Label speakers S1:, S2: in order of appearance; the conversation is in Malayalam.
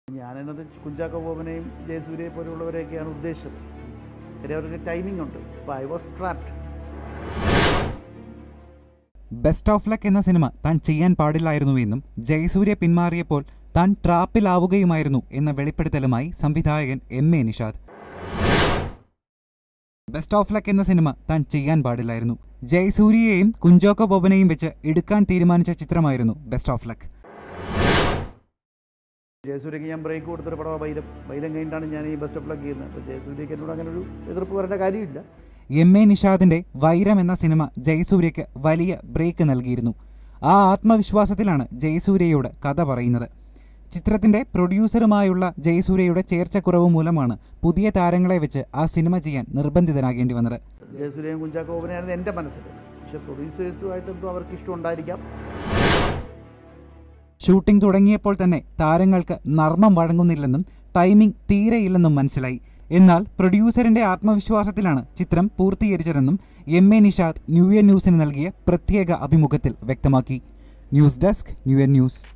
S1: ഞാനതിനകത്ത് കുഞ്ചാക്കോ ബോബനെയും ജയസൂര്യയെ പോലുള്ളവരെയൊക്കെയാണ് ഉദ്ദേശിച്ചത് കാര്യം അവർക്ക് ടൈമിംഗ് ഉണ്ട് അപ്പോൾ I was trapped
S2: best of luck എന്ന സിനിമ താൻ ചെയ്യാൻ പാടില്ലായിരുന്നുവെന്നും ജയസൂര്യ പിന്മാറിയപ്പോൾ താൻ ട്രാപ്പിലാവുകയുമായിരുന്നു എന്ന വെളിപ്പെടുത്തലുമായി സംവിധായകൻ M A Nishad best of luck എന്ന സിനിമ താൻ ചെയ്യാൻ പാടില്ലായിരുന്നു ജയസൂര്യയെയും കുഞ്ചോക്കോ ബോബനെയും വെച്ച് എടുക്കാൻ തീരുമാനിച്ച ചിത്രമായിരുന്നു ബെസ്റ്റ് ഓഫ് ലക്ക്
S1: ജയസൂര്യക്ക് ഞാൻ ബ്രേക്ക് കൊടുത്തൊരു പടമാണ് ബൈരം ബൈരം കഴിഞ്ഞിട്ടാണ് ഞാൻ ഈ ബസ് ഓഫ് ലക്ക് ചെയ്യുന്നത് അപ്പോൾ ജയസൂര്യക്ക് എന്നോട് അങ്ങനെ ഒരു എതിർപ്പ് വരേണ്ട കാര്യമില്ല
S2: എം എ നിഷാദിന്റെ വൈരം എന്ന സിനിമ ജയസൂര്യയ്ക്ക് വലിയ ബ്രേക്ക് നൽകിയിരുന്നു ആ ആത്മവിശ്വാസത്തിലാണ് ജയസൂര്യയോട് കഥ പറയുന്നത് ചിത്രത്തിന്റെ പ്രൊഡ്യൂസറുമായുള്ള ജയസൂര്യയുടെ ചേർച്ചക്കുറവ് മൂലമാണ് പുതിയ താരങ്ങളെ വെച്ച് ആ സിനിമ ചെയ്യാൻ നിർബന്ധിതനാകേണ്ടി വന്നത്
S1: ജയസൂര്യയും കുഞ്ചാക്കോ ബോബനെയായിരുന്നു എൻ്റെ മനസ്സിൽ പക്ഷേ പ്രൊഡ്യൂസേഴ്സുമായിട്ട് എന്തോ അവർക്ക് ഇഷ്ടം ഉണ്ടായിരിക്കാം
S2: ഷൂട്ടിംഗ് തുടങ്ങിയപ്പോൾ തന്നെ താരങ്ങൾക്ക് നർമ്മം വഴങ്ങുന്നില്ലെന്നും ടൈമിംഗ് തീരെയില്ലെന്നും മനസ്സിലായി എന്നാൽ പ്രൊഡ്യൂസറിന്റെ ആത്മവിശ്വാസത്തിലാണ് ചിത്രം പൂർത്തീകരിച്ചതെന്നും M A Nishad new year ന്യൂസിന് നൽകിയ പ്രത്യേക അഭിമുഖത്തിൽ വ്യക്തമാക്കി news desk new year news